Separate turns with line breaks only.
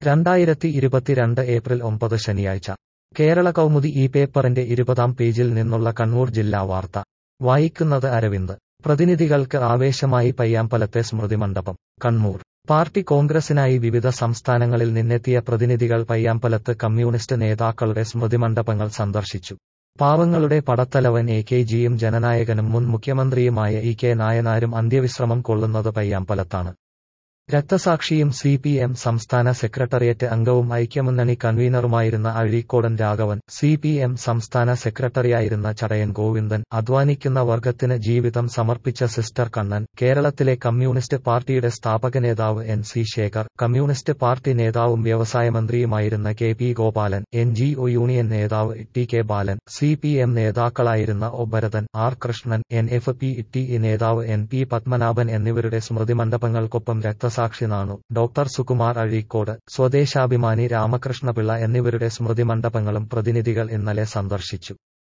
രണ്ടായിരത്തി ഇരുപത്തിരണ്ട് ഏപ്രിൽ ഒമ്പത് ശനിയാഴ്ച കേരള കൗമുദി ഈ പേപ്പറിന്റെ ഇരുപതാം പേജിൽ നിന്നുള്ള കണ്ണൂർ ജില്ലാ വാർത്ത വായിക്കുന്നത് അരവിന്ദ് പ്രതിനിധികൾക്ക് ആവേശമായി പയ്യാമ്പലത്തെ സ്മൃതി മണ്ഡപം കണ്ണൂർ പാർട്ടി കോൺഗ്രസിനായി വിവിധ സംസ്ഥാനങ്ങളിൽ നിന്നെത്തിയ പ്രതിനിധികൾ പയ്യാമ്പലത്ത് കമ്മ്യൂണിസ്റ്റ് നേതാക്കളുടെ സ്മൃതി മണ്ഡപങ്ങൾ സന്ദർശിച്ചു പാവങ്ങളുടെ പടത്തലവൻ എ കെ ജിയും ജനനായകനും മുൻ മുഖ്യമന്ത്രിയുമായ ഇ കെ നായനാരും അന്ത്യവിശ്രമം കൊള്ളുന്നത് പയ്യാമ്പലത്താണ് രക്തസാക്ഷിയും സി പി എം സംസ്ഥാന സെക്രട്ടേറിയറ്റ് അംഗവും ഐക്യമുന്നണി കൺവീനറുമായിരുന്ന Azhikodan Raghavan C P M സംസ്ഥാന സെക്രട്ടറിയായിരുന്ന ചടയൻ ഗോവിന്ദൻ അധ്വാനിക്കുന്ന വർഗത്തിന് ജീവിതം സമർപ്പിച്ച സിസ്റ്റർ കണ്ണൻ കേരളത്തിലെ കമ്മ്യൂണിസ്റ്റ് പാർട്ടിയുടെ സ്ഥാപക നേതാവ് N C Sekhar communist party നേതാവും വ്യവസായ മന്ത്രിയുമായിരുന്ന K P Gopalan N G O union നേതാവ് T K Balan C P M നേതാക്കളായിരുന്ന O Bharathan R Krishnan N F P T നേതാവ് എൻ പി പത്മനാഭൻ എന്നിവരുടെ സ്മൃതി മണ്ഡപങ്ങൾക്കൊപ്പം രക്ത രക്തസാക്ഷി നാണു ഡോക്ടർ സുകുമാർ അഴീക്കോട് സ്വദേശാഭിമാനി രാമകൃഷ്ണപിള്ള എന്നിവരുടെ സ്മൃതി മണ്ഡപങ്ങളും പ്രതിനിധികൾ ഇന്നലെ സന്ദർശിച്ചു